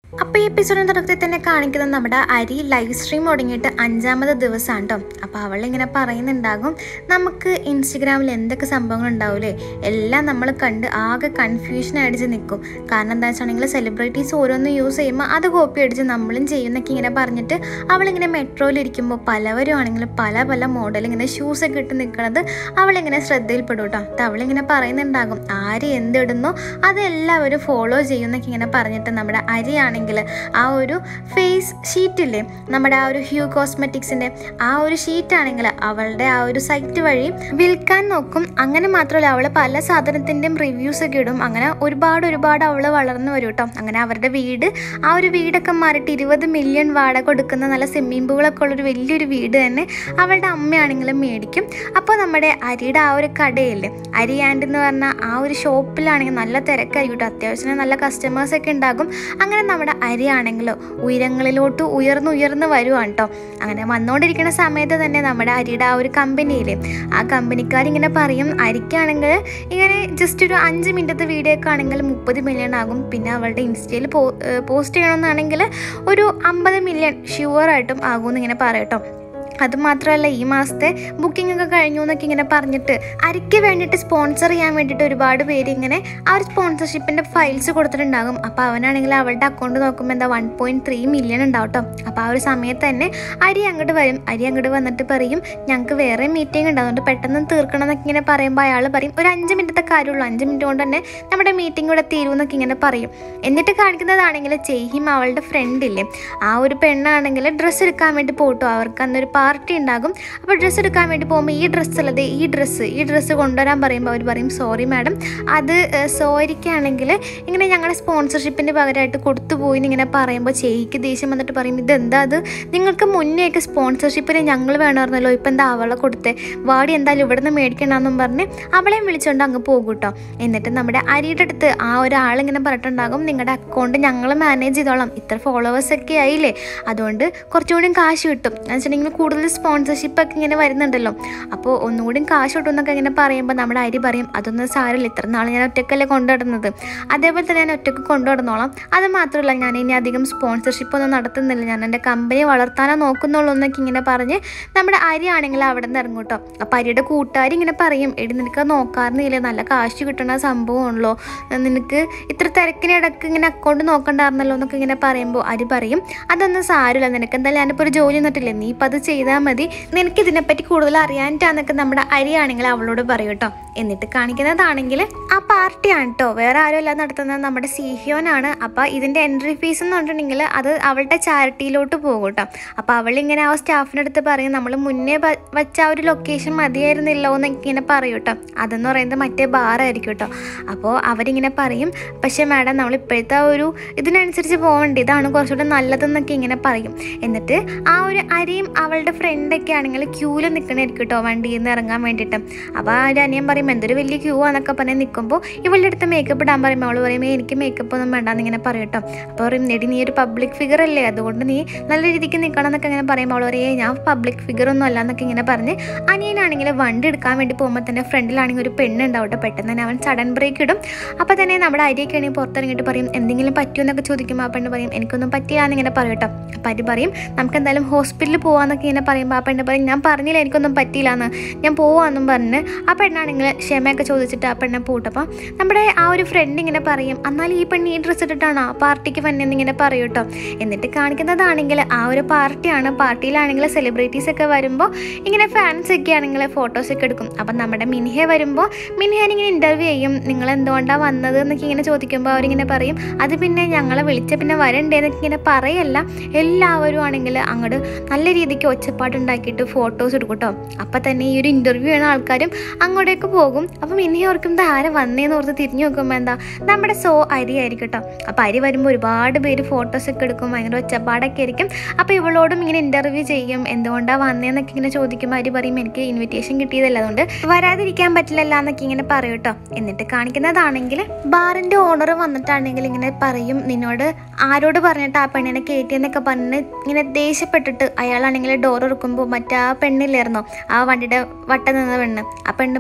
അപ്പോൾ ഈ എപ്പിസോഡിന് തുടക്കത്തിൽ തന്നെ കാണിക്കുന്നത് നമ്മുടെ അരി ലൈവ് സ്ട്രീം തുടങ്ങിയിട്ട് അഞ്ചാമത് ദിവസമാണ് കേട്ടോ അപ്പോൾ അവളിങ്ങനെ പറയുന്നുണ്ടാകും നമുക്ക് ഇൻസ്റ്റഗ്രാമിൽ എന്തൊക്കെ സംഭവങ്ങൾ ഉണ്ടാവില്ലേ എല്ലാം നമ്മൾ കണ്ട് ആകെ കൺഫ്യൂഷൻ അടിച്ച് നിൽക്കും കാരണം എന്താ വെച്ചാണെങ്കിൽ സെലിബ്രിറ്റീസ് ഓരോന്ന് യൂസ് ചെയ്യുമ്പോൾ അത് കോപ്പി അടിച്ച് നമ്മളും ചെയ്യുന്നൊക്കെ ഇങ്ങനെ പറഞ്ഞിട്ട് അവളിങ്ങനെ മെട്രോയിലിരിക്കുമ്പോൾ പലവരും ആണെങ്കിൽ പല പല മോഡൽ ഇങ്ങനെ ഷൂസ് ഒക്കെ ഇട്ട് നിൽക്കുന്നത് അവളിങ്ങനെ ശ്രദ്ധയിൽപ്പെടും കേട്ടോ അത് അവളിങ്ങനെ പറയുന്നുണ്ടാകും ആര് എന്തിടുന്നോ അത് എല്ലാവരും ഫോളോ ചെയ്യുന്നൊക്കെ ഇങ്ങനെ പറഞ്ഞിട്ട് നമ്മുടെ അരിയാണെങ്കിൽ ആ ഒരു ഫേസ് ഷീറ്റില്ലേ നമ്മുടെ ആ ഒരു ഹ്യൂ കോസ്മെറ്റിക്സിൻ്റെ ആ ഒരു ഷീറ്റാണെങ്കിൽ അവളുടെ ആ ഒരു സൈറ്റ് വഴി വിൽക്കാൻ നോക്കും അങ്ങനെ മാത്രമല്ല അവൾ പല സാധനത്തിൻ്റെയും റിവ്യൂസ് ഒക്കെ ഇടും അങ്ങനെ ഒരുപാട് ഒരുപാട് അവൾ വളർന്നു വരും കേട്ടോ അങ്ങനെ അവരുടെ വീട് ആ ഒരു വീടൊക്കെ മാറിയിട്ട് ഇരുപത് മില്യൺ വാടക കൊടുക്കുന്ന നല്ല സ്വിമ്മിംഗ് പൂളൊക്കെ ഉള്ളൊരു വലിയൊരു വീട് തന്നെ അവളുടെ അമ്മയാണെങ്കിലും മേടിക്കും അപ്പോൾ നമ്മുടെ അരിയുടെ ആ ഒരു കടയില്ലേ അരി ആൻഡ് എന്ന് പറഞ്ഞാൽ ആ ഒരു ഷോപ്പിലാണെങ്കിൽ നല്ല തിരക്കായിരിക്കും കേട്ടോ അത്യാവശ്യം നല്ല കസ്റ്റമേഴ്സ് ഒക്കെ ഉണ്ടാകും അങ്ങനെ നമ്മുടെ അരിയാണെങ്കിലോ ഉയരങ്ങളിലോട്ട് ഉയർന്ന് ഉയർന്ന് വരുവാണ് കേട്ടോ അങ്ങനെ വന്നുകൊണ്ടിരിക്കുന്ന സമയത്ത് തന്നെ നമ്മുടെ അരിയുടെ ആ ഒരു കമ്പനിയിലെ ആ കമ്പനിക്കാരിങ്ങനെ പറയും അരിക്കാണെങ്കിൽ ഇങ്ങനെ ജസ്റ്റ് ഒരു അഞ്ച് മിനിറ്റത്തെ വീഡിയോ ഒക്കെ ആണെങ്കിൽ മുപ്പത് മില്യൺ ആകും പിന്നെ അവളുടെ ഇൻസ്റ്റയിൽ പോ പോസ്റ്റ് ചെയ്യണമെന്നാണെങ്കിൽ ഒരു അമ്പത് മില്യൺ ഷുവറായിട്ടും ആകുമെന്ന് ഇങ്ങനെ പറയട്ടോ അതുമാത്രമല്ല ഈ മാസത്തെ ബുക്കിംഗ് ഒക്കെ കഴിഞ്ഞു എന്നൊക്കെ ഇങ്ങനെ പറഞ്ഞിട്ട് അരിക്ക് വേണ്ടിയിട്ട് സ്പോൺസർ ചെയ്യാൻ വേണ്ടിയിട്ട് ഒരുപാട് പേര് ഇങ്ങനെ ആ ഒരു സ്പോൺസർഷിപ്പിൻ്റെ ഫയൽസ് കൊടുത്തിട്ടുണ്ടാകും അപ്പോൾ അവനാണെങ്കിൽ അവളുടെ അക്കൗണ്ട് നോക്കുമ്പോൾ എന്താ വൺ പോയിൻറ്റ് ത്രീ മില്യൺ ഉണ്ടാവും കേട്ടോ അപ്പോൾ ആ ഒരു സമയത്ത് തന്നെ അരി അങ്ങോട്ട് വരും അരി അങ്ങോട്ട് വന്നിട്ട് പറയും ഞങ്ങൾക്ക് വേറെ മീറ്റിംഗ് ഉണ്ട് അതുകൊണ്ട് പെട്ടെന്ന് തീർക്കണം എന്നൊക്കെ ഇങ്ങനെ പറയുമ്പോൾ അയാൾ പറയും ഒരു അഞ്ച് മിനിറ്റത്തെ കാര്യമുള്ളൂ അഞ്ച് മിനിറ്റ് കൊണ്ട് തന്നെ നമ്മുടെ മീറ്റിംഗ് ഇവിടെ തീരും എന്നൊക്കെ ഇങ്ങനെ പറയും എന്നിട്ട് കാണിക്കുന്നതാണെങ്കിൽ ചെയ്ഹിം അവളുടെ ഫ്രണ്ടില്ലേ ആ ഒരു പെണ്ണാണെങ്കിൽ ഡ്രസ്സ് എടുക്കാൻ വേണ്ടി പോട്ടോ അവർക്ക് അന്നൊരു പാർട്ടി ഉണ്ടാകും അപ്പോൾ ഡ്രസ്സ് എടുക്കാൻ വേണ്ടി പോകുമ്പോൾ ഈ ഡ്രസ്സ് അല്ലത് ഈ ഡ്രസ്സ് ഈ ഡ്രസ്സ് കൊണ്ടുവരാൻ പറയുമ്പോൾ അവർ പറയും സോറി മാഡം അത് സോരിക്കാണെങ്കിൽ ഇങ്ങനെ ഞങ്ങളുടെ സ്പോൺസർഷിപ്പിൻ്റെ പകരമായിട്ട് കൊടുത്തു പോയി ഇങ്ങനെ പറയുമ്പോൾ ചേയ്ക്ക് ദേഷ്യം വന്നിട്ട് പറയും ഇതെന്താ അത് നിങ്ങൾക്ക് മുന്നേയൊക്കെ സ്പോൺസർഷിപ്പിന് ഞങ്ങൾ വേണമായിരുന്നല്ലോ ഇപ്പം എന്താ അവളെ കൊടുത്തേ വാടി എന്തായാലും ഇവിടെ നിന്ന് മേടിക്കണമെന്നും പറഞ്ഞ് അവളെയും വിളിച്ചുകൊണ്ട് അങ്ങ് പോകും കേട്ടോ എന്നിട്ട് നമ്മുടെ അരിയുടെ അടുത്ത് ആ ഒരാളിങ്ങനെ പറഞ്ഞിട്ടുണ്ടാകും നിങ്ങളുടെ അക്കൗണ്ട് ഞങ്ങൾ മാനേജ് ചെയ്തോളാം ഇത്ര ഫോളോവേഴ്സ് ഒക്കെ ആയില്ലേ അതുകൊണ്ട് കുറച്ചുകൂടി കാശ് കിട്ടും എന്ന് വെച്ചിട്ടുണ്ടെങ്കിൽ കൂടുതൽ സ്പോൺസർഷിപ്പ് ഒക്കെ ഇങ്ങനെ വരുന്നുണ്ടല്ലോ അപ്പോൾ ഒന്നുകൂടി കാശ് കിട്ടും എന്നൊക്കെ ഇങ്ങനെ പറയുമ്പോൾ നമ്മുടെ അരി പറയും അതൊന്നും സാരമില്ല ഇത്ര നാൾ ഞാൻ ഒറ്റക്കല്ലേ കൊണ്ടുനടന്നത് അതേപോലെ തന്നെ ഞാൻ ഒറ്റക്ക് കൊണ്ടുനടന്നോളാം അത് മാത്രമല്ല ഞാൻ ഇനി അധികം സ്പോൺസർഷിപ്പ് ഒന്നും നടത്തുന്നില്ല ഞാൻ എൻ്റെ കമ്പനി വളർത്താനേ നോക്കുന്നുള്ളൂ എന്നൊക്കെ ഇങ്ങനെ പറഞ്ഞ് നമ്മുടെ അരി ആണെങ്കിൽ അവിടെ നിന്ന് ഇറങ്ങും കേട്ടോ അപ്പോൾ അരിയുടെ കൂട്ടുകാർ ഇങ്ങനെ പറയും എടി നിനക്ക് നോക്കാറുന്നില്ലേ നല്ല കാശ് കിട്ടുന്ന സംഭവമാണല്ലോ നിനക്ക് ഇത്ര തിരക്കിനിടക്ക് ഇങ്ങനെ അക്കൗണ്ട് നോക്കണ്ടായിരുന്നല്ലോ എന്നൊക്കെ ഇങ്ങനെ പറയുമ്പോൾ അരി പറയും അതൊന്നും സാരമില്ല നിനക്ക് എന്തായാലും ഞാനിപ്പോൾ ഒരു ജോലി നിന്നിട്ടില്ലേ നീ ഇപ്പം അത് ചെയ്താൽ മതി നിനക്ക് ഇതിനെപ്പറ്റി കൂടുതൽ അറിയാനിട്ടാന്നൊക്കെ നമ്മുടെ അരിയാണെങ്കിൽ അവളോട് പറയും കേട്ടോ എന്നിട്ട് കാണിക്കുന്നതാണെങ്കിൽ ആ പാർട്ടിയാണ് കേട്ടോ വേറെ ആരും അല്ല നടത്തുന്നത് നമ്മുടെ സിഹിയോനാണ് അപ്പോൾ ഇതിൻ്റെ എൻട്രി ഫീസ് എന്ന് പറഞ്ഞിട്ടുണ്ടെങ്കിൽ അത് അവളുടെ ചാരിറ്റിയിലോട്ട് പോകും കേട്ടോ അപ്പോൾ അവളിങ്ങനെ ആ സ്റ്റാഫിൻ്റെ അടുത്ത് പറയും നമ്മൾ മുന്നേ വ- വച്ച ആ ഒരു ലൊക്കേഷൻ മതിയായിരുന്നില്ലോ എന്നൊക്കെ ഇങ്ങനെ പറയും കേട്ടോ അതെന്ന് പറയുന്നത് മറ്റേ ബാറായിരിക്കും കേട്ടോ അപ്പോൾ അവരിങ്ങനെ പറയും പക്ഷേ മാഡം നമ്മൾ ഇപ്പോഴത്തെ ആ ഒരു ഇതിനനുസരിച്ച് പോകണ്ടേ ഇതാണ് കുറച്ചുകൂടെ നല്ലതെന്നൊക്കെ ഇങ്ങനെ പറയും എന്നിട്ട് ആ ഒരു അരിയും അവളുടെ ഫ്രണ്ടൊക്കെ ആണെങ്കിൽ ക്യൂവിൽ നിൽക്കണായിരിക്കും കേട്ടോ വണ്ടിയിൽ നിന്ന് ഇറങ്ങാൻ വേണ്ടിയിട്ട് അപ്പോൾ ആ ഒരു അനിയൻ പറയും എന്തൊരു വലിയ ക്യൂ ആണെന്നൊക്കെ പറഞ്ഞ് നിൽക്കുമ്പോൾ ഇവളുടെ അടുത്ത് മേക്കപ്പ് ഇടാൻ പറയുമ്പോൾ അവൾ പറയും "ഏയ് എനിക്ക് മേക്കപ്പ് ഒന്നും വേണ്ടാന്ന് ഇങ്ങനെ പറയും കേട്ടോ അപ്പോൾ പറയും എടി നീ ഒരു പബ്ലിക് ഫിഗർ അല്ലേ അതുകൊണ്ട് നീ നല്ല രീതിക്ക് നിൽക്കണം എന്നൊക്കെ ഇങ്ങനെ പറയുമ്പോൾ അവൾ പറയും "ഏയ് ഞാൻ പബ്ലിക് ഫിഗർ ഒന്നും അല്ല എന്നൊക്കെ ഇങ്ങനെ പറഞ്ഞ് അനിയനാണെങ്കിൽ വണ്ടി എടുക്കാൻ വേണ്ടി പോകുമ്പോൾ തന്നെ ഫ്രണ്ടിലാണെങ്കിൽ ഒരു പെണ്ണുണ്ടാവട്ടെ പെട്ടെന്ന് തന്നെ അവൻ സഡൻ ബ്രേക്ക് ഇടും അപ്പോൾ തന്നെ നമ്മുടെ അരിയൊക്കെ ആണെങ്കിൽ പുറത്തിറങ്ങിയിട്ട് പറയും എന്തെങ്കിലും പറ്റുമോ എന്നൊക്കെ ചോദിക്കുമ്പോൾ ആ പെണ്ണ് പറയും എനിക്കൊന്നും പറ്റില്ല എന്നിങ്ങനെ പറയും കേട്ടോ അപ്പോൾ അരി പറയും നമുക്ക് എന്തായാലും ഹോസ്പിറ്റലിൽ പോകാമെന്നൊക്കെ ഇങ്ങനെ പറയുമ്പോൾ ആ പെണ്ണ് പറയും ഞാൻ പറഞ്ഞില്ല എനിക്കൊന്നും പറ്റിയില്ല എന്ന് ഞാൻ പോവാന്നും പറഞ്ഞ് ആ പെണ്ണാണെങ്കിൽ ക്ഷമയൊക്കെ ചോദിച്ചിട്ട് ആ പെണ്ണെ പൂട്ടപ്പോൾ നമ്മുടെ ആ ഒരു ഫ്രണ്ട് ഇങ്ങനെ പറയും എന്നാൽ ഈ പെണ്ണ് ഈ ഡ്രസ്സ് ഇട്ടിട്ടാണോ പാർട്ടിക്ക് വന്നെന്ന് ഇങ്ങനെ പറയും കേട്ടോ എന്നിട്ട് കാണിക്കുന്നതാണെങ്കിൽ ആ ഒരു പാർട്ടിയാണ് പാർട്ടിയിലാണെങ്കിൽ സെലിബ്രിറ്റീസ് ഒക്കെ വരുമ്പോൾ ഇങ്ങനെ ഫാൻസ് ഒക്കെ ആണെങ്കിൽ ഫോട്ടോസ് ഒക്കെ എടുക്കും അപ്പം നമ്മുടെ മിൻഹെ വരുമ്പോൾ മിൻഹേനെ ഇങ്ങനെ ഇൻ്റർവ്യൂ ചെയ്യും നിങ്ങൾ എന്തുകൊണ്ടാണ് വന്നത് എന്നൊക്കെ ഇങ്ങനെ ചോദിക്കുമ്പോൾ അവരിങ്ങനെ പറയും അത് പിന്നെ ഞങ്ങളെ വിളിച്ച പിന്നെ വരണ്ടേ എന്നൊക്കെ ഇങ്ങനെ പറയല്ല എല്ലാവരും ആണെങ്കിൽ അങ്ങോട്ട് നല്ല രീതിക്ക് ഒച്ചപ്പാടുണ്ടാക്കിയിട്ട് ഫോട്ടോസ് എടുക്കും കേട്ടോ അപ്പം തന്നെ ഈ ഒരു ഇൻ്റർവ്യൂ ചെയ്യുന്ന ആൾക്കാരും അങ്ങോട്ടേക്ക് പോകും അപ്പം ഇനി ഓർക്കും ഇത് ആരെ വന്നേന്ന് ഓർത്ത് തിരിഞ്ഞു നോക്കുമ്പോൾ എന്താ നമ്മുടെ സോ അരി ആയിരിക്കും കേട്ടോ അപ്പോൾ അരി വരുമ്പോൾ ഒരുപാട് പേര് ഫോട്ടോസ് ഒക്കെ എടുക്കും ഭയങ്കര ഒച്ചപ്പാടൊക്കെ ആയിരിക്കും അപ്പോൾ ഇവളോടും ഇങ്ങനെ ഇൻ്റർവ്യൂ ചെയ്യും എന്തുകൊണ്ടാണ് വന്നേന്നൊക്കെ ഇങ്ങനെ ചോദിക്കുമ്പോൾ അരി പറയും എനിക്ക് ഇൻവിറ്റേഷൻ കിട്ടിയതല്ല അതുകൊണ്ട് വരാതിരിക്കാൻ പറ്റില്ലല്ലോ എന്നൊക്കെ ഇങ്ങനെ പറയും കേട്ടോ എന്നിട്ട് കാണിക്കുന്നതാണെങ്കിൽ ബാറിൻ്റെ ഓണർ വന്നിട്ടാണെങ്കിൽ ഇങ്ങനെ പറയും നിന്നോട് ആരോട് പറഞ്ഞിട്ട് ആ പെണ്ണിനെ കയറ്റിയെന്നൊക്കെ പറഞ്ഞ് ഇങ്ങനെ ദേഷ്യപ്പെട്ടിട്ട് അയാളാണെങ്കിൽ ഡോർ തുറക്കുമ്പോൾ മറ്റേ ആ പെണ്ണില്ലായിരുന്നോ ആ വണ്ടിയുടെ വട്ടം നിന്ന പെണ്ണ് ആ പെണ്ണ് പറയും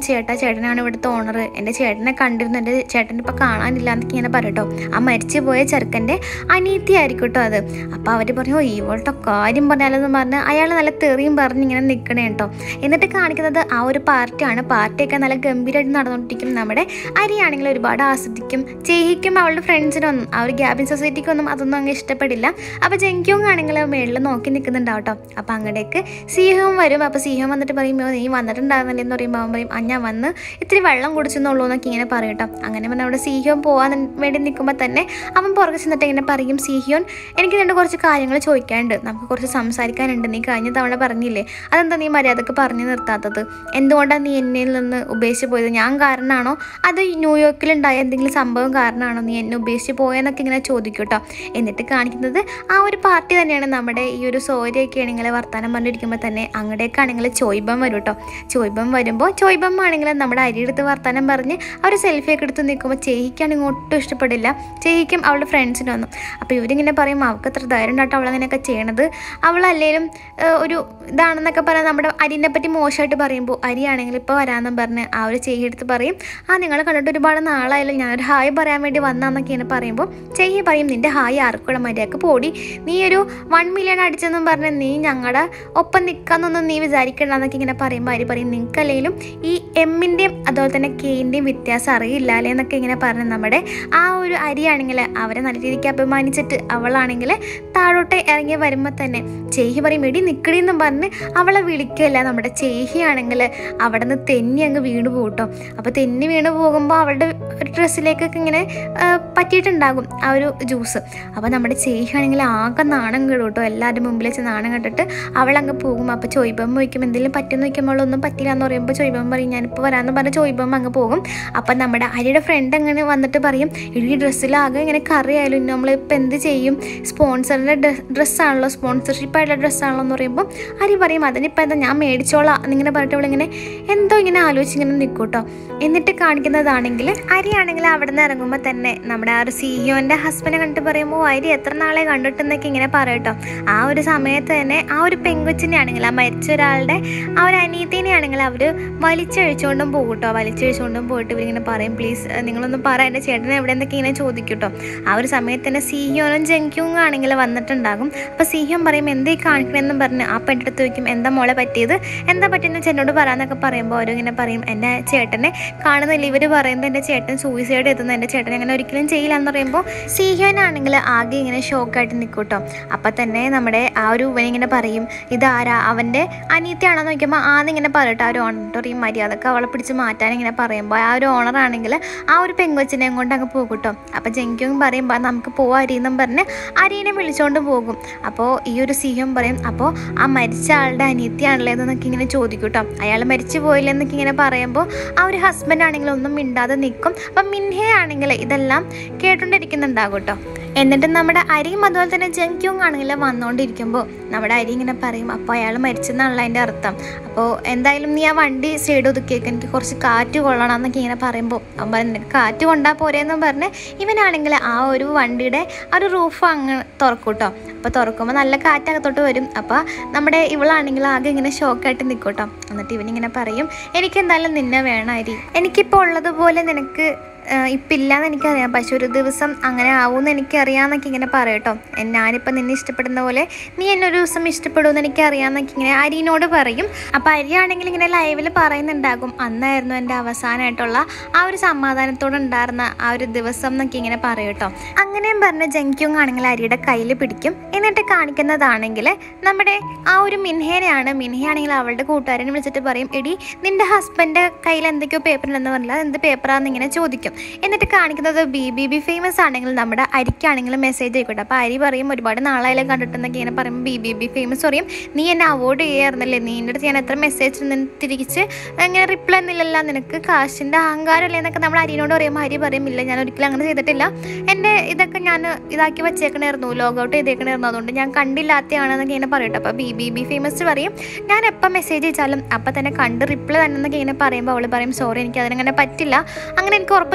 ചേട്ടാ ചേട്ടനാണ് ഇവിടുത്തെ ഓണർ എൻ്റെ ചേട്ടനെ കണ്ടിരുന്നു എൻ്റെ ചേട്ടനെ ഇപ്പോൾ കാണാനില്ല എന്നൊക്കെ ഇങ്ങനെ പറയട്ടോ ആ മരിച്ചു പോയ ചെറുക്കൻ്റെ അനീതി ആയിരിക്കും കേട്ടോ അത് അപ്പോൾ അവർ പറഞ്ഞു "ഓ, ഇവളുടെ കാര്യം പറഞ്ഞാലെന്ന് പറഞ്ഞ് അയാൾ നല്ല തെറിയും പറഞ്ഞ് ഇങ്ങനെ നിൽക്കണേ കേട്ടോ എന്നിട്ട് കാണിക്കുന്നത് ആ ഒരു പാർട്ടിയാണ് പാർട്ടിയൊക്കെ നല്ല ഗംഭീരമായിട്ട് നടന്നുകൊണ്ടിരിക്കും നമ്മുടെ അരിയാണെങ്കിൽ ഒരുപാട് ആസ്വദിക്കും ചേഹിക്കും അവളുടെ ഫ്രണ്ട്സിനൊന്നും ആ ഒരു ഗ്യാബിൻ സൊസൈറ്റിക്കൊന്നും അതൊന്നും അങ്ങ് ഇഷ്ടപ്പെടില്ല അപ്പോൾ ജെങ്കിയും ആണെങ്കിൽ മേളിൽ നോക്കി നിൽക്കുന്നുണ്ടാവും കേട്ടോ അപ്പോൾ അങ്ങടേക്ക് സീഹവും വരും അപ്പോൾ സീഹം വന്നിട്ട് പറയുമ്പോൾ നീ വന്നിട്ടുണ്ടായിരുന്നില്ല എന്ന് പറയുമ്പോൾ അവൻ പറയും ആ ഞാൻ വന്ന് ഇത്തിരി വെള്ളം കുടിച്ചെന്നുള്ളൂ എന്നൊക്കെ ഇങ്ങനെ പറയും കേട്ടോ അങ്ങനെ പറഞ്ഞാൽ അവിടെ സീഹിയോൻ പോകാൻ വേണ്ടി നിൽക്കുമ്പോൾ തന്നെ അവൻ പുറകെ ചെന്നിട്ട് ഇങ്ങനെ പറയും സീഹിയോൻ എനിക്ക് രണ്ട് കുറച്ച് കാര്യങ്ങൾ ചോദിക്കാനുണ്ട് നമുക്ക് കുറച്ച് സംസാരിക്കാനുണ്ട് നീ കഴിഞ്ഞ തവണ പറഞ്ഞില്ലേ അതെന്താ നീ മര്യാദക്ക് പറഞ്ഞു നിർത്താത്തത് എന്തുകൊണ്ടാണ് നീ എന്നിൽ നിന്ന് ഉപേക്ഷിച്ച് പോയത് ഞാൻ കാരണമാണോ അത് ന്യൂയോർക്കിലുണ്ടായ എന്തെങ്കിലും സംഭവം കാരണമാണോ നീ എന്നെ ഉപേക്ഷിച്ച് പോയെന്നൊക്കെ ഇങ്ങനെ ചോദിക്കും കേട്ടോ എന്നിട്ട് കാണിക്കുന്നത് ആ ഒരു പാർട്ടി തന്നെയാണ് നമ്മുടെ ഈ ഒരു സോരിയൊക്കെ ആണെങ്കിൽ വർത്തമാനം പറഞ്ഞിരിക്കുമ്പോൾ തന്നെ അങ്ങടേക്കാണെങ്കിൽ ചോയ്ബം വരും കേട്ടോ ചോയ്ബം വരുമ്പോൾ ചോയ്ബം ആണെങ്കിൽ നമ്മുടെ അരിയെടുത്ത് വർത്തമാനം പറഞ്ഞ് അവർ സെൽഫിയൊക്കെ എടുത്ത് നിൽക്കുമ്പോൾ ചേഹിക്കാണെങ്കിൽ ഒട്ടും ഇഷ്ടപ്പെടില്ല ചേഹിക്കും അവളുടെ ഫ്രണ്ട്സിനൊന്നും അപ്പോൾ ഇവരിങ്ങനെ പറയും അവൾക്ക് എത്ര ധൈര്യം ഉണ്ടാട്ടോ അവളങ്ങനെയൊക്കെ ചെയ്യണത് അവളല്ലേലും ഏഹ്, ഒരു ഇതാണെന്നൊക്കെ പറയാൻ നമ്മുടെ അരിനെ പറ്റി മോശമായിട്ട് പറയുമ്പോൾ അരിയാണെങ്കിൽ ഇപ്പോൾ വരാമെന്നും പറഞ്ഞ് ആ ഒരു ചേഹി എടുത്ത് പറയും ആ നിങ്ങൾ കണ്ടിട്ട് ഒരുപാട് നാളായാലും ഞാനൊരു ഹായ് പറയാൻ വേണ്ടി വന്നാന്നൊക്കെ ഇങ്ങനെ പറയുമ്പോൾ ചേഹി പറയും നിന്റെ ഹായ് ആർക്കുള്ള മര്യാദക്ക് പോടി നീ ഒരു വൺ മില്യൺ അടിച്ചെന്നും പറഞ്ഞ് നീ ഞങ്ങളുടെ ഒപ്പം നിൽക്കാന്നൊന്നും നീ വിചാരിക്കണ്ട എന്നൊക്കെ ഇങ്ങനെ പറയുമ്പോൾ അരി പറയും നിങ്ങൾക്കല്ലെങ്കിലും ഈ എമ്മിൻ്റെയും അതുപോലെ തന്നെ കെയിൻ്റെയും വ്യത്യാസം അറിയില്ല അല്ലേ എന്നൊക്കെ ഇങ്ങനെ പറഞ്ഞ് നമ്മുടെ ആ ഒരു അരിയാണെങ്കിൽ അവരെ നല്ല രീതിക്ക് അപമാനിച്ചിട്ട് അവളാണെങ്കിൽ താഴോട്ട് ഇറങ്ങി വരുമ്പോൾ തന്നെ ചേഹി പറയും എടി നിക്കടി എന്നും പറഞ്ഞ് അവളെ വിളിക്കുകയല്ല നമ്മുടെ ചേഹിയാണെങ്കിൽ അവിടെ നിന്ന് തെന്നി അങ്ങ് വീണ് പോകും കേട്ടോ അപ്പോൾ തെന്നി വീണ് പോകുമ്പോൾ അവളുടെ ഒരു ഡ്രസ്സിലേക്കൊക്കെ ഇങ്ങനെ ആ, പറ്റിയിട്ടുണ്ടാകും ആ ഒരു ജ്യൂസ് അപ്പോൾ നമ്മുടെ ചേഹിയാണെങ്കിൽ ആകെ നാണം കേടും കേട്ടോ എല്ലാവരുടെ മുമ്പിൽ വെച്ച് നാണം കണ്ടിട്ട് അവളങ്ങ് പോകും അപ്പോൾ ചോയ്ബം ചോദിക്കും എന്തെങ്കിലും പറ്റുമെന്ന് ചോദിക്കുമ്പോൾ ഒന്നും പറ്റില്ല എന്ന് പറയുമ്പോൾ ചോയ്ബം പറയും ഞാനിപ്പോൾ വരാമെന്ന് പറഞ്ഞ് ചോയ്ബം അങ്ങ് പോകും അപ്പം നമ്മുടെ അരിയുടെ ഫ്രണ്ട് അങ്ങനെ വന്നിട്ട് പറയും ഈ ഡ്രസ്സിലാകെ ഇങ്ങനെ കറിയായാലും നമ്മളിപ്പോൾ എന്ത് ചെയ്യും സ്പോൺസറിൻ്റെ ഡ്രസ്സാണല്ലോ സ്പോൺസർഷിപ്പ് ആയിട്ടുള്ള ഡ്രസ്സാണല്ലോ എന്ന് പറയുമ്പോൾ അരി പറയും അതിനിപ്പോൾ എന്താ ഞാൻ മേടിച്ചോളാം എന്നിങ്ങനെ പറഞ്ഞിട്ട് അവളിങ്ങനെ എന്തോ ഇങ്ങനെ ആലോചിച്ച് ഇങ്ങനെ നിൽക്കും കേട്ടോ എന്നിട്ട് കാണിക്കുന്നതാണെങ്കിൽ അരിയാണെങ്കിൽ അവിടെ നിന്ന് ഇറങ്ങുമ്പോൾ തന്നെ നമ്മുടെ ആ ഒരു സിഇഒൻ്റെ ഹസ്ബൻഡ് കണ്ടിട്ട് പറയുമ്പോൾ "ഓ, അരി എത്ര നാളെ കണ്ടിട്ടെന്നൊക്കെ ഇങ്ങനെ പറയട്ടോ ആ ഒരു സമയത്ത് തന്നെ ആ ഒരു പെങ്കൊച്ചിനെ ആണെങ്കിൽ ആ മരിച്ച ഒരാളുടെ ആ ഒരു അനീതിനെ ആണെങ്കിൽ അവർ വലിച്ചഴിച്ചുകൊണ്ടും പോകും കേട്ടോ വലിച്ചഴിച്ചുകൊണ്ടും പോയിട്ട് ഇവരിങ്ങനെ പറയും പ്ലീസ് നിങ്ങളൊന്ന് പറ എൻ്റെ ചേട്ടനെ എവിടെ എന്നൊക്കെ ഇങ്ങനെ ചോദിക്കും കേട്ടോ ആ ഒരു സമയത്ത് തന്നെ സിഹിയോനും ജെങ്ക്യൂങ് ആണെങ്കിൽ വന്നിട്ടുണ്ടാകും അപ്പോൾ സിഹിയോൻ പറയും എന്തേ കാണിക്കണമെന്നും പറഞ്ഞ് ആ പെണ്ണെടുത്ത് ചോദിക്കും എന്താ മോളെ പറ്റിയത് എന്താ പറ്റിയെന്ന് ചേട്ടനോട് പറയാന്നൊക്കെ പറയുമ്പോൾ അവരിങ്ങനെ പറയും എൻ്റെ ചേട്ടനെ കാണുന്നില്ല ഇവർ പറയുന്നത് എൻ്റെ ചേട്ടൻ സൂയിസൈഡ് എത്തുന്നു എൻ്റെ ചേട്ടൻ അങ്ങനെ ഒരിക്കലും ചെയ്യില്ല എന്ന് പറയുമ്പോൾ സിഹിയോനാണെങ്കിൽ ആകെ ഇങ്ങനെ ഷോക്കായിട്ട് നിൽക്കും കേട്ടോ അപ്പം തന്നെ നമ്മുടെ ആ ഒരു ഇവനിങ്ങനെ പറയും ഇതാരാ അവൻ്റെ അനീത്തിയാണെന്ന് നോക്കുമ്പോൾ ആന്നിങ്ങനെ പറയട്ടെ ആ ഒരു ഓണറിയും മര്യാദക്ക് അവളെ പിടിച്ച് മാറ്റാൻ ഇങ്ങനെ പറയുമ്പോൾ ആ ഒരു ഓണറാണെങ്കിൽ ആ ഒരു പെങ്കൊച്ചിനെ കൊണ്ട് അങ്ങ് പോകും കേട്ടോ അപ്പോൾ ജെങ്ക്യും പറയുമ്പോൾ നമുക്ക് പോവാം അരിയെന്നും പറഞ്ഞ് അരീനെ വിളിച്ചുകൊണ്ട് പോകും അപ്പോൾ ഈ ഒരു സിഹം പറയും അപ്പോൾ ആ മരിച്ച ആളുടെ അനീത്തിയാണല്ലേ എന്നൊക്കെ ഇങ്ങനെ ചോദിക്കും കേട്ടോ അയാൾ മരിച്ചു പോയില്ലെന്നൊക്കെ ഇങ്ങനെ പറയുമ്പോൾ ആ ഒരു ഹസ്ബൻഡ് ആണെങ്കിൽ ഒന്നും മിണ്ടാതെ നിൽക്കും അപ്പം മിൻഹെ ആണെങ്കിൽ ഇതെല്ലാം കേട്ടുകൊണ്ടിരിക്കുന്നുണ്ടാകും കേട്ടോ എന്നിട്ട് നമ്മുടെ അരിയും അതുപോലെ തന്നെ ജങ്ക്യൂങ് ആണെങ്കിൽ വന്നുകൊണ്ടിരിക്കുമ്പോൾ നമ്മുടെ അരി ഇങ്ങനെ പറയും അപ്പോൾ അയാൾ മരിച്ചെന്നാണല്ലോ അതിൻ്റെ അർത്ഥം അപ്പോൾ എന്തായാലും നീ ആ വണ്ടി സൈഡ് ഒതുക്കിയേക്ക് എനിക്ക് കുറച്ച് കാറ്റ് കൊള്ളണം എന്നൊക്കെ ഇങ്ങനെ പറയുമ്പോൾ അവൻ പറയും നിനക്ക് കാറ്റ് കൊണ്ടാൽ പോരെന്നും പറഞ്ഞ് ഇവനാണെങ്കിൽ ആ ഒരു വണ്ടിയുടെ ആ ഒരു റൂഫ് അങ്ങ് തുറക്കും കേട്ടോ അപ്പോൾ തുറക്കുമ്പോൾ നല്ല കാറ്റ് അകത്തോട്ട് വരും അപ്പോൾ നമ്മുടെ ഇവളാണെങ്കിൽ ആകെ ഇങ്ങനെ ഷോക്കായിട്ട് നിൽക്കും കേട്ടോ എന്നിട്ട് ഇവനിങ്ങനെ പറയും എനിക്ക് എന്തായാലും നിന്നെ വേണം അരി എനിക്കിപ്പോൾ ഉള്ളതുപോലെ നിനക്ക് ആഹ് ഇപ്പം ഇല്ലാന്ന് എനിക്കറിയാം പക്ഷെ ഒരു ദിവസം അങ്ങനെ ആവുമെന്ന് എനിക്കറിയാമെന്നൊക്കെ ഇങ്ങനെ പറയട്ടോ ഞാനിപ്പോൾ നിന്നെ ഇഷ്ടപ്പെടുന്ന പോലെ നീ എന്നെ ഒരു ദിവസം ഇഷ്ടപ്പെടുമെന്ന് എനിക്കറിയാമെന്നൊക്കെ ഇങ്ങനെ അരിനോട് പറയും അപ്പോൾ അരിയാണെങ്കിൽ ഇങ്ങനെ ലൈവിൽ പറയുന്നുണ്ടാകും അന്നായിരുന്നു എൻ്റെ അവസാനമായിട്ടുള്ള ആ ഒരു സമാധാനത്തോടെ ഉണ്ടായിരുന്ന ആ ഒരു ദിവസം എന്നൊക്കെ ഇങ്ങനെ പറയും കേട്ടോ അങ്ങനെയും പറഞ്ഞ ജങ്ക്യൂങ് ആണെങ്കിൽ അരിയുടെ കയ്യിൽ പിടിക്കും എന്നിട്ട് കാണിക്കുന്നതാണെങ്കിൽ നമ്മുടെ ആ ഒരു മിൻഹേനെയാണ് മിൻഹയാണെങ്കിൽ അവളുടെ കൂട്ടുകാരനെ വിളിച്ചിട്ട് പറയും എടി നിന്റെ ഹസ്ബൻഡ് കയ്യിൽ എന്തൊക്കെയോ പേപ്പർ ഉണ്ടെന്ന് പറഞ്ഞില്ല എന്ത് പേപ്പറാന്ന് ഇങ്ങനെ ചോദിക്കും എന്നിട്ട് കാണിക്കുന്നത് ബി ബി ബി ഫേമസ് ആണെങ്കിൽ നമ്മുടെ അരിക്കാണെങ്കിലും മെസ്സേജ് ആയിക്കോട്ടെ അപ്പോൾ അരി പറയും ഒരുപാട് നാളായാലും കണ്ടിട്ടെന്നൊക്കെ ഇങ്ങനെ പറയുമ്പോൾ ബി ബി ബി ഫേമസ് പറയും നീ എന്നെ അവോയ്ഡ് ചെയ്യാറുന്നല്ലേ നീ എൻ്റെ അടുത്ത് ഞാൻ എത്ര മെസ്സേജ് തിരിച്ച് ഇങ്ങനെ റിപ്ലൈ ഒന്നുമില്ലല്ലോ നിനക്ക് കാശിൻ്റെ അഹങ്കാരമല്ലേ എന്നൊക്കെ നമ്മൾ അരിനോട് പറയുമ്പോൾ അരി പറയും ഇല്ല ഞാൻ ഒരിക്കലും അങ്ങനെ ചെയ്തിട്ടില്ല എൻ്റെ ഇതൊക്കെ ഞാൻ ഇതാക്കി വെച്ചേക്കണായിരുന്നു ലോഗ് ഔട്ട് ചെയ്തേക്കണായിരുന്നു അതുകൊണ്ട് ഞാൻ കണ്ടില്ലാത്തതാണെന്നൊക്കെ ഇങ്ങനെ പറയട്ടെ അപ്പോൾ ബി ബി ബി ഫേമസ് പറയും ഞാൻ എപ്പോൾ മെസ്സേജ് അയച്ചാലും അപ്പം തന്നെ കണ്ട് റിപ്ലൈ തന്നെ എന്നൊക്കെ ഇങ്ങനെ പറയുമ്പോൾ അവൾ പറയും സോറി എനിക്ക് അതിനങ്ങനെ പറ്റില്ല അങ്ങനെ എനിക്ക് ഉറപ്പ്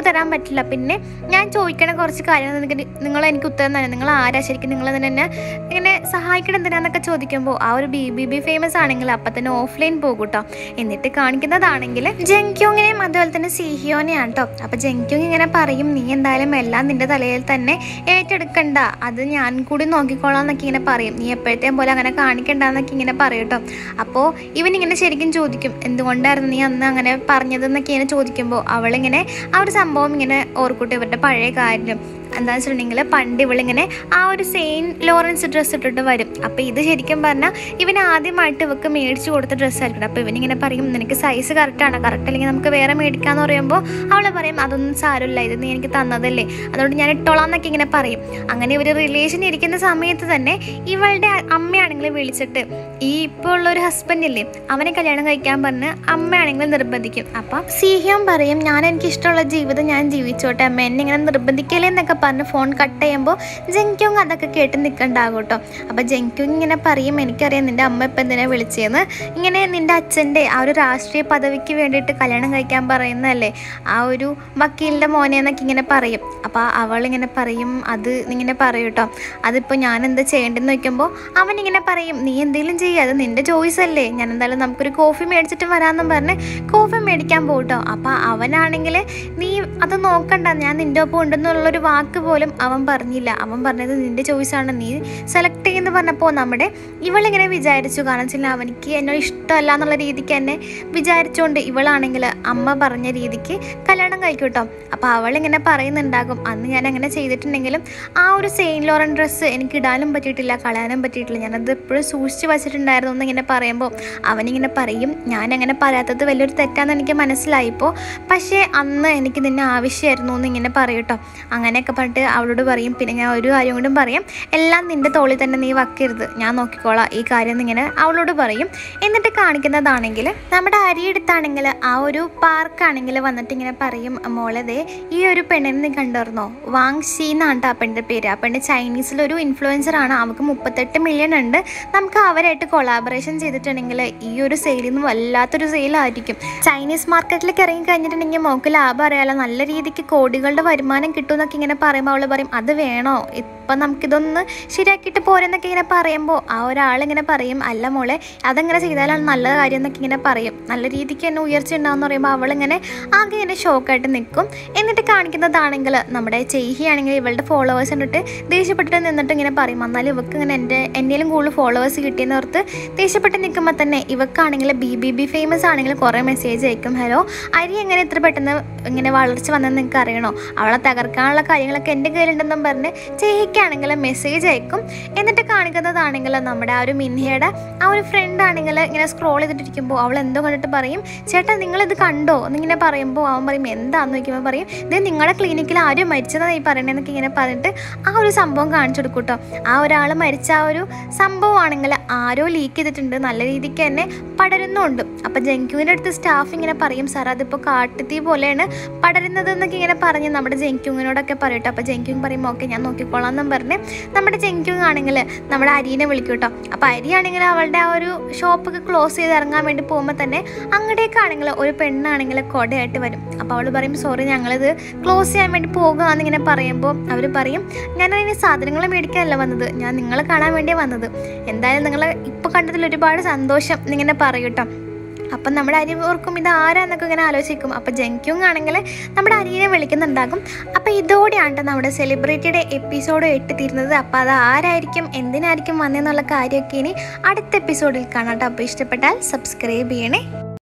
തരാൻ പറ്റില്ല പിന്നെ ഞാൻ ചോദിക്കണ കുറച്ച് കാര്യങ്ങൾ നിങ്ങൾക്ക് നിങ്ങൾ എനിക്ക് ഉത്തരം തന്നെ നിങ്ങൾ ആരാ ശരിക്കും നിങ്ങൾ തന്നെ ഇങ്ങനെ സഹായിക്കണം എന്തിനാന്നൊക്കെ ചോദിക്കുമ്പോൾ ആ ഒരു ബി ബി ബി ഫേമസ് ആണെങ്കിൽ അപ്പം തന്നെ ഓഫ്ലൈൻ പോകും കേട്ടോ എന്നിട്ട് കാണിക്കുന്നതാണെങ്കിൽ ജെങ്ക്യോങ്ങിനെയും അതുപോലെ തന്നെ സിഹിയോനെയാണ് കേട്ടോ അപ്പം ജെങ്ക്യോങ് ഇങ്ങനെ പറയും നീ എന്തായാലും എല്ലാം നിന്റെ തലയിൽ തന്നെ ഏറ്റെടുക്കണ്ട അത് ഞാൻ കൂടി നോക്കിക്കോളാം എന്നൊക്കെ ഇങ്ങനെ പറയും നീ എപ്പോഴത്തെയും പോലെ അങ്ങനെ കാണിക്കണ്ട എന്നൊക്കെ ഇങ്ങനെ പറയും കേട്ടോ അപ്പോൾ ഇവൻ ഇങ്ങനെ ശരിക്കും ചോദിക്കും എന്തുകൊണ്ടായിരുന്നു നീ അന്ന് അങ്ങനെ പറഞ്ഞതെന്നൊക്കെ ഇങ്ങനെ ചോദിക്കുമ്പോൾ അവളിങ്ങനെ ആ ഒരു സംഭവം ഇങ്ങനെ ഓർക്കൂട്ടും ഇവരുടെ പഴയ കാര്യം എന്താണെന്ന് വെച്ചിട്ടുണ്ടെങ്കിൽ പണ്ട് ഇവളിങ്ങനെ ആ ഒരു സെയിൻറ്റ് ലോറൻസ് ഡ്രസ്സ് ഇട്ടിട്ട് വരും അപ്പോൾ ഇത് ശരിക്കും പറഞ്ഞാൽ ഇവൻ ആദ്യമായിട്ട് ഇവക്ക് മേടിച്ചു കൊടുത്ത ഡ്രസ്സായിരിക്കും അപ്പോൾ ഇവനിങ്ങനെ പറയും നിനക്ക് സൈസ് കറക്റ്റാണ് കറക്റ്റ് അല്ലെങ്കിൽ നമുക്ക് വേറെ മേടിക്കാമെന്ന് പറയുമ്പോൾ അവൾ പറയും അതൊന്നും സാരമില്ല ഇത് നീ എനിക്ക് തന്നതല്ലേ അതുകൊണ്ട് ഞാൻ ഇട്ടോളാം എന്നൊക്കെ ഇങ്ങനെ പറയും അങ്ങനെ ഇവർ റിലേഷൻ ഇരിക്കുന്ന സമയത്ത് തന്നെ ഇവളുടെ അമ്മയാണെങ്കിൽ വിളിച്ചിട്ട് ഈ ഇപ്പോൾ ഉള്ള ഒരു ഹസ്ബൻഡ് ഇല്ലേ അവനെ കല്യാണം കഴിക്കാൻ പറഞ്ഞ് അമ്മയാണെങ്കിൽ നിർബന്ധിക്കും അപ്പം സീഹിയം പറയും ഞാൻ എനിക്ക് ഇഷ്ടമുള്ള ജീവിതം ഞാൻ ജീവിച്ചോട്ടെ അമ്മ എന്നെ ഇങ്ങനെ നിർബന്ധിക്കലേ എന്നൊക്കെ പറഞ്ഞ് ഫോൺ കട്ട് ചെയ്യുമ്പോൾ ജെങ്ക്യോങ് അതൊക്കെ കേട്ട് നിൽക്കണ്ടാകും കേട്ടോ അപ്പോൾ ജെങ്ക്യോങ് ഇങ്ങനെ പറയും എനിക്കറിയാം നിൻ്റെ അമ്മ ഇപ്പം എന്തിനാ വിളിച്ചതെന്ന് ഇങ്ങനെ നിൻ്റെ അച്ഛൻ്റെ ആ ഒരു രാഷ്ട്രീയ പദവിക്ക് വേണ്ടിയിട്ട് കല്യാണം കഴിക്കാൻ പറയുന്നതല്ലേ ആ ഒരു വക്കീലിൻ്റെ മോനെ എന്നൊക്കെ ഇങ്ങനെ പറയും അപ്പോൾ അവളിങ്ങനെ പറയും അത് ഇങ്ങനെ പറയും കേട്ടോ അതിപ്പോൾ ഞാൻ എന്താ ചെയ്യേണ്ടതെന്ന് ചോദിക്കുമ്പോൾ അവനിങ്ങനെ പറയും നീ എന്തെങ്കിലും ചെയ്യുക അത് നിൻ്റെ ചോയ്സ് അല്ലേ ഞാൻ എന്തായാലും നമുക്കൊരു കോഫി മേടിച്ചിട്ട് വരാമെന്നും പറഞ്ഞ് കോഫി മേടിക്കാൻ പോകും കേട്ടോ അപ്പോൾ അവനാണെങ്കിൽ നീ അത് നോക്കണ്ട ഞാൻ നിൻ്റെ ഒപ്പം ഉണ്ടെന്നുള്ളൊരു വാക്ക് പോലും അവൻ പറഞ്ഞില്ല അവൻ പറഞ്ഞത് നിൻ്റെ ചോയ്സാണ് നീ സെലക്ട് ചെയ്യുമെന്ന് പറഞ്ഞപ്പോൾ നമ്മുടെ ഇവളിങ്ങനെ വിചാരിച്ചു കാരണം വെച്ചാൽ അവനിക്ക് എന്നോട് ഇഷ്ടമല്ല എന്നുള്ള രീതിക്ക് എന്നെ വിചാരിച്ചുകൊണ്ട് ഇവളാണെങ്കിൽ അമ്മ പറഞ്ഞ രീതിക്ക് കല്യാണം കഴിക്കും കേട്ടോ അപ്പോൾ അവളിങ്ങനെ പറയുന്നുണ്ടാകും അന്ന് ഞാൻ അങ്ങനെ ചെയ്തിട്ടുണ്ടെങ്കിലും ആ ഒരു സെയിൻ ലോറൻ ഡ്രസ്സ് എനിക്ക് ഇടാനും പറ്റിയിട്ടില്ല കളയാനും പറ്റിയിട്ടില്ല ഞാനത് എപ്പോഴും സൂക്ഷിച്ച് വച്ചിട്ടുണ്ടായിരുന്നു എന്നിങ്ങനെ പറയുമ്പോൾ അവനിങ്ങനെ പറയും ഞാൻ അങ്ങനെ പറയാത്തത് വലിയൊരു തെറ്റാന്ന് എനിക്ക് മനസ്സിലായിപ്പോൾ പക്ഷേ അന്ന് എനിക്ക് നിന്നെ ആവശ്യമായിരുന്നു എന്നിങ്ങനെ പറയും കേട്ടോ അങ്ങനെയൊക്കെ പറഞ്ഞിട്ട് അവളോട് പറയും പിന്നെ ഞാൻ ഒരു കാര്യം കൊണ്ടും പറയും എല്ലാം നിൻ്റെ തോളിൽ തന്നെ നീ വയ്ക്കരുത് ഞാൻ നോക്കിക്കോളാം ഈ കാര്യം എന്നിങ്ങനെ അവളോട് പറയും എന്നിട്ട് കാണിക്കുന്നതാണെങ്കിൽ നമ്മുടെ അരിയെടുത്താണെങ്കിൽ ആ ഒരു പാർക്കാണെങ്കിൽ വന്നിട്ട് ഇങ്ങനെ പറയും മോളെ ദേ ഈ ഒരു പെണ്ണിനെ നീ കണ്ടിരുന്നോ വാങ് ഷീ എന്നാണ് ട്ടോ ആ പെണ്ണിൻ്റെ പേര് ആ പെണ്ണ് ചൈനീസിലൊരു ഇൻഫ്ലുവൻസർ ആണ് അവൾക്ക് മുപ്പത്തെട്ട് മില്യൺ ഉണ്ട് നമുക്ക് അവരായിട്ട് കൊളാബറേഷൻ ചെയ്തിട്ടുണ്ടെങ്കിൽ ഈ ഒരു സെയിലിൽ നിന്ന് വല്ലാത്തൊരു സെയിലായിരിക്കും ചൈനീസ് മാർക്കറ്റിലേക്ക് ഇറങ്ങി കഴിഞ്ഞിട്ടുണ്ടെങ്കിൽ മോക്ക് ലാഭം അറിയാലോ നല്ല രീതിക്ക് കോടികളുടെ വരുമാനം കിട്ടുമെന്നൊക്കെ ഇങ്ങനെ പറയുമ്പോൾ അവൾ പറയും അത് വേണോ ഇപ്പം നമുക്കിതൊന്ന് ശരിയാക്കിയിട്ട് പോരെന്നൊക്കെ ഇങ്ങനെ പറയുമ്പോൾ ആ ഒരാളിങ്ങനെ പറയും അല്ല മോളെ അതെങ്ങനെ ചെയ്താലാണ് നല്ല കാര്യം എന്നൊക്കെ ഇങ്ങനെ പറയും നല്ല രീതിക്ക് തന്നെ ഉയർച്ച ഉണ്ടാകുമെന്ന് പറയുമ്പോൾ അവളിങ്ങനെ ആകെ ഇങ്ങനെ ഷോക്കായിട്ട് നിൽക്കും എന്നിട്ട് കാണിക്കുന്നതാണെങ്കിൽ നമ്മുടെ ചെയ്ഹി ആണെങ്കിൽ ഇവളുടെ ഫോളോവേഴ്സ് കണ്ടിട്ട് ദേഷ്യപ്പെട്ടിട്ട് നിന്നിട്ട് ഇങ്ങനെ പറയും എന്നാലും ഇവക്ക് ഇങ്ങനെ എൻ്റെ എന്നേലും കൂടുതൽ ഫോളോവേഴ്സ് കിട്ടിയെന്ന് ഓർത്ത് ദേഷ്യപ്പെട്ട് നിൽക്കുമ്പോൾ തന്നെ ഇവക്കാണെങ്കിൽ ബി ബി ബി ഫേമസ് ആണെങ്കിൽ കുറേ മെസ്സേജ് അയക്കും ഹലോ അരി എങ്ങനെ ഇത്ര പെട്ടെന്ന് ഇങ്ങനെ വളർച്ച വന്നെന്ന് നിങ്ങൾക്ക് അറിയണോ അവളെ തകർക്കാനുള്ള കാര്യങ്ങളൊക്കെ എൻ്റെ കയ്യിലുണ്ടെന്നും പറഞ്ഞ് ചെയ്യിക്കാണെങ്കിൽ മെസ്സേജ് അയക്കും എന്നിട്ട് കാണിക്കുന്നതാണെങ്കിൽ നമ്മുടെ ആ ഒരു മിൻഹയുടെ ആ ഒരു ഫ്രണ്ട് ആണെങ്കിൽ ഇങ്ങനെ സ്ക്രോൾ ചെയ്തിട്ടിരിക്കുമ്പോൾ അവൾ എന്തോ കണ്ടിട്ട് പറയും ചേട്ടാ നിങ്ങളിത് കണ്ടോ എന്നിങ്ങനെ പറയുമ്പോൾ അവൻ പറയും എന്താന്ന് ചോദിക്കുമ്പോൾ പറയും ഇത് നിങ്ങളുടെ ക്ലിനിക്കിൽ ആരും മരിച്ചതെന്ന് ഈ പറയണേന്നൊക്കെ ഇങ്ങനെ പറഞ്ഞിട്ട് ആ ഒരു സംഭവം കാണിച്ചു കൊടുക്കും കേട്ടോ ആ ഒരാൾ മരിച്ച ആ ഒരു സംഭവമാണെങ്കിൽ ആരോ ലീക്ക് ചെയ്തിട്ടുണ്ട് നല്ല രീതിക്ക് തന്നെ പടരുന്നുണ്ട് അപ്പം ജെങ്ക്യൂവിൻ്റെ അടുത്ത് സ്റ്റാഫ് ഇങ്ങനെ പറയും സാർ അതിപ്പോൾ കാട്ടുതീ പോലെയാണ് പടരുന്നത് എന്നൊക്കെ ഇങ്ങനെ പറഞ്ഞ് നമ്മുടെ ജെങ്ക്യൂങ്ങിനോടൊക്കെ പറയട്ടെ അപ്പോൾ ജെങ്ക്യൂങ് പറയും ഓക്കെ ഞാൻ നോക്കിക്കോളാം എന്നും പറഞ്ഞ് നമ്മുടെ ജെങ്ക്യൂങ് ആണെങ്കിൽ നമ്മുടെ അരീനെ വിളിക്കും കേട്ടോ അപ്പോൾ അരിയാണെങ്കിൽ അവളുടെ ആ ഒരു ഷോപ്പൊക്കെ ക്ലോസ് ചെയ്ത് ഇറങ്ങാൻ വേണ്ടി പോകുമ്പോൾ തന്നെ അങ്ങടേക്കാണെങ്കിൽ ഒരു പെണ്ണാണെങ്കിൽ കൊടയായിട്ട് വരും അപ്പോൾ അവൾ പറയും സോറി ഞങ്ങളിത് ക്ലോസ് ചെയ്യാൻ വേണ്ടി പോകുകയെന്നിങ്ങനെ പറയുമ്പോൾ അവർ പറയും ഞാൻ അതിന് സാധനങ്ങൾ മേടിക്കാനല്ല വന്നത് ഞാൻ നിങ്ങളെ കാണാൻ വേണ്ടിയാണ് വന്നത് എന്തായാലും നിങ്ങൾ ഇപ്പോൾ കണ്ടതിൽ ഒരുപാട് സന്തോഷം എന്നിങ്ങനെ പറയും കേട്ടോ അപ്പം നമ്മുടെ അരി ഓർക്കും ഇത് ആരാന്നൊക്കെ ഇങ്ങനെ ആലോചിക്കും അപ്പം ജങ്ക്യൂങ് ആണെങ്കിൽ നമ്മുടെ അരിയെ വിളിക്കുന്നുണ്ടാകും അപ്പം ഇതോടെയാണ് ട്ടോ നമ്മുടെ സെലിബ്രിറ്റിയുടെ എപ്പിസോഡ് എട്ട് തീരുന്നത് അപ്പം അത് ആരായിരിക്കും എന്തിനായിരിക്കും വന്നതെന്നുള്ള കാര്യമൊക്കെ ഇനി അടുത്ത എപ്പിസോഡിൽ കാണാം കേട്ടോ അപ്പോൾ ഇഷ്ടപ്പെട്ടാൽ സബ്സ്ക്രൈബ് ചെയ്യണേ